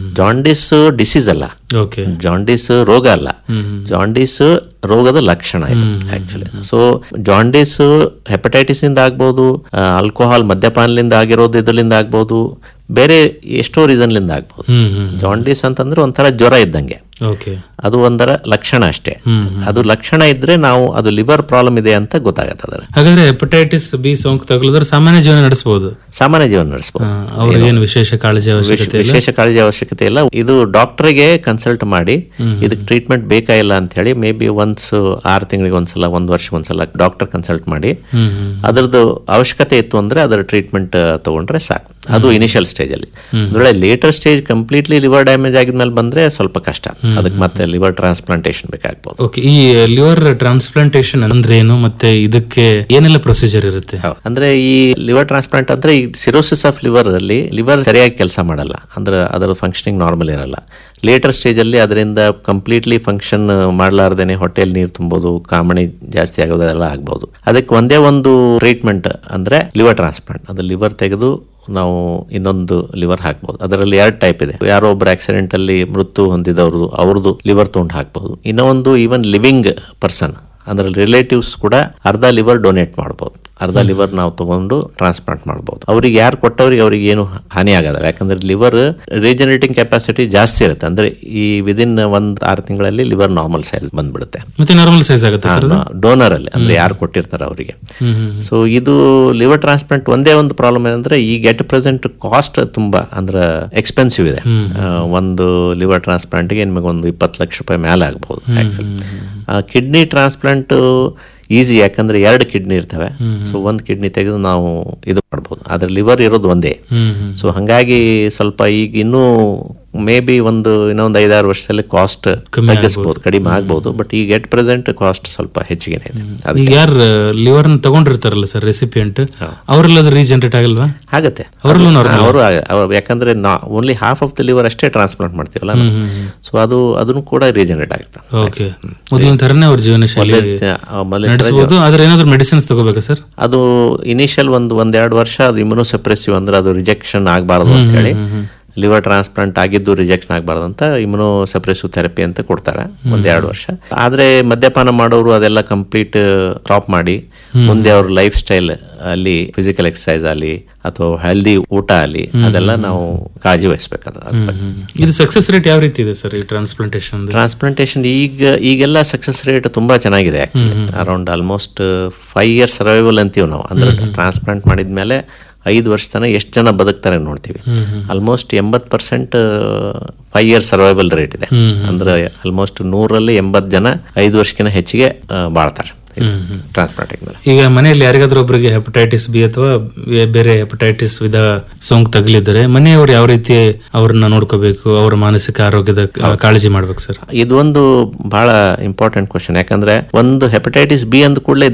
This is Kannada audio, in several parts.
ಜಾಂಡಿಸ್ ಡಿಸೀಸ್ ಅಲ್ಲ ಓಕೆ ಜಾಂಡೀಸ್ ರೋಗ ಅಲ್ಲ ಜಾಂಡೀಸ್ ರೋಗದ ಲಕ್ಷಣ ಇದು ಆಕ್ಚುಲಿ ಸೊ ಜಾಂಡೀಸ್ ಹೆಪಟೈಟಿಸ್ ಇಂದ ಆಗ್ಬೋದು ಆಲ್ಕೋಹಾಲ್ ಮದ್ಯಪಾನದಿಂದ ಆಗಿರೋದು ಇದರಿಂದ ಆಗ್ಬೋದು ಬೇರೆ ಎಷ್ಟೋ ರೀಸನ್ಲಿಂದ ಆಗ್ಬೋದು ಹ್ಮ್ ಹ್ಮ್ ಜಾಂಡೀಸ್ ಅಂತಂದ್ರೆ ಒಂಥರ ಜ್ವರ ಇದ್ದಂಗೆ ಓಕೆ ಅದು ಒಂದರ ಲಕ್ಷಣ ಅಷ್ಟೇ ಅದು ಲಕ್ಷಣ ಇದ್ರೆ ನಾವು ಅದು ಲಿವರ್ ಪ್ರಾಬ್ಲಮ್ ಇದೆ ಅಂತ ಗೊತ್ತಾಗತ್ತದ ಹಾಗಾದ್ರೆ ಹೆಪಟೈಟಿಸ್ ಬಿ ಸೋಂಕು ತಗುಲಿದ್ರೆ ಸಾಮಾನ್ಯ ಜೀವನ ನಡೆಸಬಹುದು ಸಾಮಾನ್ಯ ಜೀವನ ನಡೆಸಬಹುದು ಅವ್ರಿಗೇನು ವಿಶೇಷ ಕಾಳಜಿ ಅವಶ್ಯಕತೆ ಇಲ್ಲ ವಿಶೇಷ ಕಾಳಜಿ ಅವಶ್ಯಕತೆ ಇಲ್ಲ ಇದು ಡಾಕ್ಟರ್ಗೆ ಕನ್ಸಲ್ಟ್ ಮಾಡಿ ಇದಕ್ಕೆ ಟ್ರೀಟ್ಮೆಂಟ್ ಬೇಕಾ ಇಲ್ಲ ಅಂತ ಹೇಳಿ ಮೇ ಬಿ ಒನ್ಸ್ ಆರು ತಿಂಗಳಿಗೆ ಒಂದ್ಸಲ ಒಂದ್ ವರ್ಷ ಒಂದ್ಸಲ ಡಾಕ್ಟರ್ ಕನ್ಸಲ್ಟ್ ಮಾಡಿ ಹ್ಮ್ ಹ್ಮ್ ಅದರದ್ದು ಅವಶ್ಯಕತೆ ಇತ್ತು ಅಂದ್ರೆ ಅದರ ಟ್ರೀಟ್ಮೆಂಟ್ ತಗೊಂಡ್ರೆ ಸಾಕು ಅದು ಇನಿಷಿಯಲ್ ಸ್ಟೇಜ್ ಅಲ್ಲಿ ಅಂದ್ರೆ later stage completely liver damage ಆಗಿದ್ಮೇಲೆ ಬಂದ್ರೆ ಸ್ವಲ್ಪ ಕಷ್ಟ ಅದಕ್ಕೆ ಮತ್ತೆ ಲಿವರ್ ಟ್ರಾನ್ಸ್ಪ್ಲಾಂಟೇಶನ್ ಬೇಕಾಗ್ಬೋದು ಓಕೆ ಈ ಲಿವರ್ ಟ್ರಾನ್ಸ್ಪ್ಲಾಂಟೇಶನ್ ಅಂದ್ರೆ ಏನು ಮತ್ತೆ ಇದಕ್ಕೆ ಏನೆಲ್ಲ ಪ್ರೊಸೀಜರ್ ಇರುತ್ತೆ ಅಂದ್ರೆ ಈ ಲಿವರ್ ಟ್ರಾನ್ಸ್ಪ್ಲಾಂಟ್ ಅಂದ್ರೆ ಈ ಸಿರೋಸಿಸ್ ಆಫ್ ಲಿವರ್ ಅಲ್ಲಿ ಲಿವರ್ ಸರಿಯಾಗಿ ಕೆಲಸ ಮಾಡಲ್ಲ ಅಂದ್ರೆ ಅದರ ಫಂಕ್ಷನಿಂಗ್ ನಾರ್ಮಲ್ ಇರಲ್ಲ ಲೇಟರ್ ಸ್ಟೇಜ್ ಅಲ್ಲಿ ಅದರಿಂದ ಕಂಪ್ಲೀಟ್ಲಿ ಫಂಕ್ಷನ್ ಮಾಡಲಾರ್ದೇನೆ ಹೊಟ್ಟೆಯಲ್ಲಿ ನೀರು ತುಂಬೋದು ಕಾಮಣಿ ಜಾಸ್ತಿ ಆಗೋದು ಅದೆಲ್ಲ ಆಗ್ಬೋದು ಅದಕ್ಕೆ ಒಂದೇ ಒಂದು ಟ್ರೀಟ್ಮೆಂಟ್ ಅಂದ್ರೆ ಲಿವರ್ ಟ್ರಾನ್ಸ್ಪ್ಲಾಂಟ್ ಅದು ಲಿವರ್ ತೆಗೆದು ನಾವು ಇನ್ನೊಂದು ಲಿವರ್ ಹಾಕ್ಬೋದು ಅದರಲ್ಲಿ ಎರಡು ಟೈಪ್ ಇದೆ ಯಾರೋ ಒಬ್ರು ಆಕ್ಸಿಡೆಂಟ್ ಅಲ್ಲಿ ಮೃತ್ಯು ಹೊಂದಿದವ್ರದ್ದು ಅವ್ರದ್ದು ಲಿವರ್ ತೊಗೊಂಡು ಹಾಕ್ಬೋದು ಇನ್ನೊಂದು ಈವನ್ ಲಿವಿಂಗ್ ಪರ್ಸನ್ ಅಂದ್ರೆ ರಿಲೇಟಿವ್ಸ್ ಕೂಡ ಅರ್ಧ ಲಿವರ್ ಡೊನೇಟ್ ಮಾಡ್ಬೋದು ಅರ್ಧ ಲಿವರ್ ನಾವು ತಗೊಂಡು ಟ್ರಾನ್ಸ್ಪ್ಲಾಂಟ್ ಮಾಡ್ಬೋದು ಅವ್ರಿಗೆ ಯಾರು ಕೊಟ್ಟವ್ರಿಗೆ ಅವ್ರಿಗೆ ಏನು ಹಾನಿ ಆಗೋದಿಲ್ಲ ಯಾಕಂದ್ರೆ ಲಿವರ್ ರೀಜನರೇಟಿಂಗ್ ಕೆಪಾಸಿಟಿ ಜಾಸ್ತಿ ಇರುತ್ತೆ ಅಂದ್ರೆ ಈ ವಿದಿನ್ ಒಂದ್ ಆರು ತಿಂಗಳಲ್ಲಿ ಲಿವರ್ ನಾರ್ಮಲ್ ಸೈಜ್ ಬಂದ್ಬಿಡುತ್ತೆ ಮತ್ತೆ ನಾರ್ಮಲ್ ಸೈಜ್ ಆಗುತ್ತೆ ಸರ್ ಡೋನರ್ ಅಲ್ಲಿ ಅಂದ್ರೆ ಯಾರು ಕೊಟ್ಟಿರ್ತಾರೆ ಅವರಿಗೆ ಹ್ಮ್ ಹ್ಮ್ ಸೊ ಇದು ಲಿವರ್ ಟ್ರಾನ್ಸ್ಪ್ಲಾಂಟ್ ಒಂದೇ ಒಂದು ಪ್ರಾಬ್ಲಮ್ ಏನಂದ್ರೆ ಈ ಗೆಟ್ ಪ್ರೆಸೆಂಟ್ ಕಾಸ್ಟ್ ತುಂಬಾ ಅಂದ್ರೆ ಎಕ್ಸ್ಪೆನ್ಸಿವ್ ಇದೆ ಆ, ಒಂದು ಲಿವರ್ ಟ್ರಾನ್ಸ್ಪ್ಲಾಂಟ್ಗೆ ನಿಮಗೆ ಒಂದು ಇಪ್ಪತ್ತು ಲಕ್ಷ ರೂಪಾಯಿ ಮೇಲೆ ಆಗ್ಬಹುದು ಆಕ್ಚುಲಿ ಕಿಡ್ನಿ ಟ್ರಾನ್ಸ್ಪ್ಲಾಂಟ್ ಈಸಿ ಯಾಕಂದ್ರೆ ಎರಡು ಕಿಡ್ನಿ ಇರ್ತವೆ ಸೊ ಒಂದು ಕಿಡ್ನಿ ತೆಗೆದು ನಾವು ಇದು ಮಾಡ್ಬೋದು ಆದ್ರೆ ಲಿವರ್ ಇರೋದು ಒಂದೇ ಹ್ಮ್ ಹ್ಮ್ ಸೊ ಹಂಗಾಗಿ ಸ್ವಲ್ಪ ಈಗ ಇನ್ನೂ ಮೇ ಬಿ ಒಂದು ಇನ್ನೊಂದು ಐದಾರು ವರ್ಷದಲ್ಲಿ ಕಾಸ್ಟ್ ತಗ್ಗಿಸ್ಬೋದು ಕಡಿಮೆ ಆಗ್ಬೋದು ಬಟ್ ಈಗ ಎಟ್ ಪ್ರೆಸೆಂಟ್ ಕಾಸ್ಟ್ ಸ್ವಲ್ಪ ಹೆಚ್ಚಿಗೆನೆ ಇದೆ ಅದು ಈಗ ಯಾರು ಲಿವರ್ ತಗೊಂಡಿರ್ತಾರಲ್ಲ ಸರ್ ರೆಸಿಪಿಯಂಟ್ ಅವರೆಲ್ಲ ಅದು ರೀಜನರೇಟ್ ಆಗಲ್ವಾ ಆಗತ್ತೆ ಅವರಲ್ಲೂ ಅವರು ಅವರು ಯಾಕಂದ್ರೆ ನಾ only half of the liver ಅಷ್ಟೇ ಟ್ರಾನ್ಸ್ಪ್ಲಾಂಟ್ ಮಾಡ್ತೀವಲ್ಲ ಸೊ ಅದು ಅದನ್ನು ಕೂಡ ರೀಜನರೇಟ್ ಆಗುತ್ತೆ ಓಕೆ ಮೊದಲಿನ ತರನೇ ಅವ್ರ ಜೀವನ ಶೈಲಿ ಮೊದಲೇ ನಡೆಸಬಹುದು ಆದ್ರೆ ಏನಾದ್ರು ಮೆಡಿಸಿನ್ಸ್ ತಗೋಬೇಕಾ ಸರ್ ಅದು ಇನಿಷಿಯಲ್ ಒಂದು ಒಂದೆರಡು ವರ್ಷ ಅದು ಇಮ್ಯುನೋಸೆಪ್ರೆಸಿವ್ ಅಂದ್ರೆ ಅದು ರಿಜೆಕ್ಷನ್ ಆಗಬಾರ್ದು ಅಂತ ಹೇಳಿ ಲಿವರ್ ಟ್ರಾನ್ಸ್ಪ್ಲಾಂಟ್ ಆಗಿದ್ದು ರಿಜೆಕ್ಷನ್ ಆಗಬಾರ್ದು ಅಂತ ಇಮ್ಯುನೋಸೆಪ್ರೆಸಿವ್ ಥೆರಪಿ ಅಂತ ಕೊಡ್ತಾರೆ ಒಂದೆರಡು ವರ್ಷ ಆದ್ರೆ ಮದ್ಯಪಾನ ಮಾಡೋರು ಅದೆಲ್ಲ ಕಂಪ್ಲೀಟ್ ಸ್ಟಾಪ್ ಮಾಡಿ ಮುಂದೆ ಅವ್ರ ಲೈಫ್ ಸ್ಟೈಲ್ ಅಲ್ಲಿ ಫಿಸಿಕಲ್ ಎಕ್ಸರ್ಸೈಸ್ ಆಗಲಿ ಅಥವಾ ಹೆಲ್ದಿ ಊಟ ಆಗಲಿ ಅದೆಲ್ಲ ನಾವು ಕಾಳಜಿ ವಹಿಸ್ಬೇಕಾದ ಇದು ಸಕ್ಸಸ್ ರೇಟ್ ಯಾವ ರೀತಿ ಇದೆ ಸರ್ ಈ ಟ್ರಾನ್ಸ್ಪ್ಲಾಂಟೇಶನ್ ಟ್ರಾನ್ಸ್ಪ್ಲಾಂಟೇಶನ್ ಈಗ ಈಗೆಲ್ಲ ಸಕ್ಸಸ್ ರೇಟ್ ತುಂಬಾ ಚೆನ್ನಾಗಿದೆ actually around almost five years survival ಅಂತೀವಿ ನಾವು ಅಂದ್ರೆ ಟ್ರಾನ್ಸ್ಪ್ಲಾಂಟ್ ಮಾಡಿದ್ಮೇಲೆ ಐದು ವರ್ಷ ತನಕ ಎಷ್ಟು ಜನ ಬದುಕ್ತಾರೆ ನೋಡ್ತೀವಿ ಆಲ್ಮೋಸ್ಟ್ ಎಂಬತ್ percent five years survival rate ಇದೆ ಅಂದ್ರೆ ಆಲ್ಮೋಸ್ಟ್ ನೂರಲ್ಲಿ ಎಂಬತ್ ಜನ ಐದು ವರ್ಷಕ್ಕಿಂತ ಹೆಚ್ಚಿಗೆ ಆ, ಬಾಳ್ತಾರೆ ಟ್ರಾನ್ಸ್ಪ್ಲಾಂಟಿಂಗ್ ಮೇಲೆ ಈಗ ಮನೆಯಲ್ಲಿ ಯಾರಿಗಾದ್ರೂ ಒಬ್ಬರಿಗೆ ಹೆಪಟೈಟಿಸ್ ಬಿ ಅಥವಾ ಬೇ- ಬೇರೆ ಹೆಪಟೈಟಿಸ್ ವಿಧ ಸೋಂಕು ತಗಲಿದ್ರೆ ಮನೆಯವರು ಯಾವ ರೀತಿ ಅವ್ರನ್ನ ನೋಡ್ಕೋಬೇಕು ಅವರ ಮಾನಸಿಕ ಆರೋಗ್ಯದ ಆ, ಕಾಳಜಿ ಮಾಡ್ಬೇಕು ಸರ್ ಇದೊಂದು ಬಹಳ ಇಂಪಾರ್ಟೆಂಟ್ ಕ್ವಶನ್ ಯಾಕಂದ್ರೆ ಒಂದು ಹೆಪಟೈಟಿಸ್ ಬಿ ಅಂದ ಕೂಡಲೇ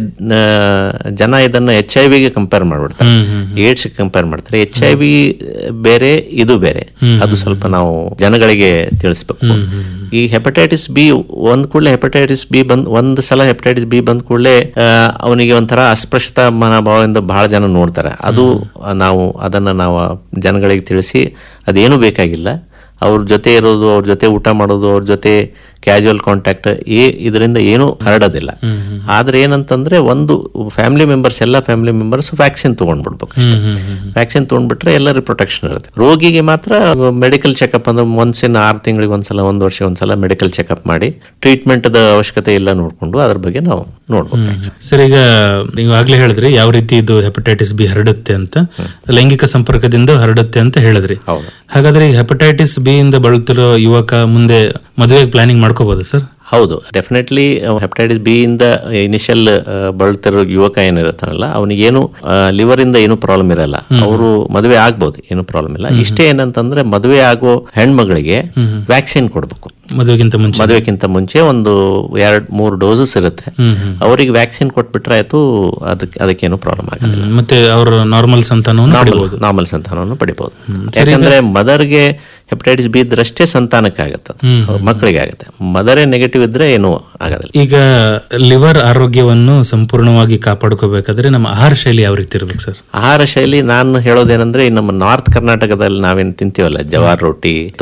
ಜನ ಇದನ್ನ ಎಚ್ ಐ ವಿಗೆ ಕಂಪೇರ್ ಮಾಡ್ಬಿಡ್ತಾರೆ ಹ್ಮ್ ಹ್ಮ್ ಏಡ್ಸ್ ಕಂಪೇರ್ ಮಾಡ್ತಾರೆ ಎಚ್ ಐ ವಿ ಬೇರೆ ಇದು ಬೇರೆ ಅದು ಸ್ವಲ್ಪ ನಾವು ಜನಗಳಿಗೆ ತಿಳಿಸ್ಬೇಕು ಈ ಹೆಪಟೈಟಿಸ್ ಬಿ ಒಂದ್ ಕೂಡಲೇ ಹೆಪಟೈಟಿಸ್ ಬಿ ಬಂದ್ ಒಂದ್ ಸಲ ಹೆಪಟೈಟಿಸ್ ಬಿ ಬಂದ್ ಕೂಡಲೇ ಅವನಿಗೆ ಒಂಥರ ಅಸ್ಪೃಶ್ಯತಾ ಮನೋಭಾವದಿಂದ ಬಹಳ ಜನ ನೋಡ್ತಾರೆ ಅದು ಆ, ನಾವು ಅದನ್ನ ನಾವು ಜನಗಳಿಗೆ ತಿಳಿಸಿ ಅದೇನು ಬೇಕಾಗಿಲ್ಲ ಅವ್ರ ಜೊತೆ ಇರೋದು ಅವ್ರ ಜೊತೆ ಊಟ ಮಾಡೋದು ಅವ್ರ ಜೊತೆ ಕ್ಯಾಜುವಲ್ ಕಾಂಟ್ಯಾಕ್ಟ್ ಏ ಇದರಿಂದ ಏನು ಹರಡೋದಿಲ್ಲ ಆದ್ರೆ ಏನಂತಂದ್ರೆ ಒಂದು ಫ್ಯಾಮಿಲಿ ಮೆಂಬರ್ಸ್ ಎಲ್ಲ ಫ್ಯಾಮಿಲಿ ಮೆಂಬರ್ಸ್ ವ್ಯಾಕ್ಸಿನ್ ತಗೊಂಡ್ಬಿಡ್ಬೇಕು ಅಷ್ಟೇ ವ್ಯಾಕ್ಸಿನ್ ತಗೊಂಡ್ಬಿಟ್ರೆ ಎಲ್ಲರಿಗೂ ಪ್ರೊಟೆಕ್ಷನ್ ಇರುತ್ತೆ ರೋಗಿಗೆ ಮಾತ್ರ ಮೆಡಿಕಲ್ ಚೆಕಪ್ ಅಂದ್ರೆ ಒಂದ್ಸಿನ ಆರು ತಿಂಗಳಿಗೆ ಒಂದ್ಸಲ ಒಂದ್ ವರ್ಷ ಒಂದ್ಸಲ ಮೆಡಿಕಲ್ ಚೆಕಪ್ ಮಾಡಿ ಟ್ರೀಟ್ಮೆಂಟ್ ಅವಶ್ಯಕತೆ ಎಲ್ಲ ನೋಡ್ಕೊಂಡು ಅದ್ರ ಬಗ್ಗೆ ನಾವು ನೋಡ್ಬೇಕು ಸರ್ ಈಗ ನೀವು ಆಗ್ಲೇ ಹೇಳಿದ್ರಿ ಯಾವ ರೀತಿ ಇದು ಹೆಪಟೈಟಿಸ್ ಬಿ ಹರಡುತ್ತೆ ಅಂತ ಲೈಂಗಿಕ ಸಂಪರ್ಕದಿಂದ ಹರಡುತ್ತೆ ಅಂತ ಹೇಳಿದ್ರಿ ಹೌದು ಹಾಗಾದ್ರೆ ಈ ಹೆಪಟೈಟಿಸ್ ಬಿ ಇಂದ ಬಳಲ್ತಿರೋ ಯುವಕ ಮುಂದೆ ಮದುವೆಗೆ ಪ್ಲಾನಿಂಗ್ ಮಾಡ್ಕೋಬಹುದು ಸರ್ ಹೌದು ಡೆಫಿನೆಟ್ಲಿ ಹೆಪಟೈಟಿಸ್ ಬಿ ಇಂದ ಇನಿಷಿಯಲ್ ಬಳಲ್ತಿರೋ ಯುವಕ ಏನಿರುತ್ತಾನಲ್ಲ ಅವನಿಗೇನು ಲಿವರ್ ಇಂದ ಏನು ಪ್ರಾಬ್ಲಮ್ ಇರಲ್ಲ ಅವರು ಮದುವೆ ಆಗ್ಬೋದು ಏನು ಪ್ರಾಬ್ಲಮ್ ಇಲ್ಲ ಇಷ್ಟೇ ಏನಂತಂದ್ರೆ ಮದುವೆ ಆಗೋ ಹೆಣ್ಮಗಳಿಗೆ ವ್ಯಾಕ್ಸಿನ್ ಕೊಡ್ಬೇಕು ಮದುವೆಗಿಂತ ಮುಂಚೆ ಮದುವೆಗಿಂತ ಮುಂಚೆ ಒಂದು ಎರಡ್ ಮೂರು ಡೋಸಸ್ ಇರುತ್ತೆ ಹ್ಮ್ ಹ್ಮ್ ಅವರಿಗೆ ವ್ಯಾಕ್ಸಿನ್ ಕೊಟ್ಬಿಟ್ರೆ ಆಯ್ತು ಅದಕ್ಕೆ ಅದಕ್ಕೇನು ಪ್ರಾಬ್ಲಮ್ ಆಗಲ್ಲ ಹ್ಮ್. ಮತ್ತೆ ಅವ್ರ ನಾರ್ಮಲ್ ಸಂತಾನವನ್ನು ಪಡಿಬಹುದು ನಾರ್ಮಲ್ ಸಂತಾನವನ್ನು ಪಡಿಬಹುದು ಯಾಕಂದ್ರೆ ಮದರ್ಗೆ ಹೆಪಟೈಟಿಸ್ ಬಿ ಇದ್ರಷ್ಟೇ ಸಂತಾನಕ್ಕೆ ಆಗತ್ತೆ ಅದು. ಹ್ಮ್. ಮಕ್ಕಳಿಗೆ ಆಗುತ್ತೆ ಮದರೇ ನೆಗೆಟಿವ್ ಇದ್ರೆ ಏನು ಆಗೋದಿಲ್ಲ ಈಗ ಲಿವರ್ ಆರೋಗ್ಯವನ್ನು ಸಂಪೂರ್ಣವಾಗಿ ಕಾಪಾಡ್ಕೋಬೇಕಾದ್ರೆ ನಮ್ಮ ಆಹಾರ ಶೈಲಿ ಯಾವ ರೀತಿ ಇರ್ಬೇಕು ಸರ್ ಆಹಾರ ಶೈಲಿ ನಾನು ಹೇಳೋದೇನಂದ್ರೆ ಈ ನಮ್ಮ ನಾರ್ತ್ ಕರ್ನಾಟಕದಲ್ಲಿ ನಾವೇನು ತಿಂತೀವಲ್ಲ ಜವಾರ್ ರೊಟ್ಟಿ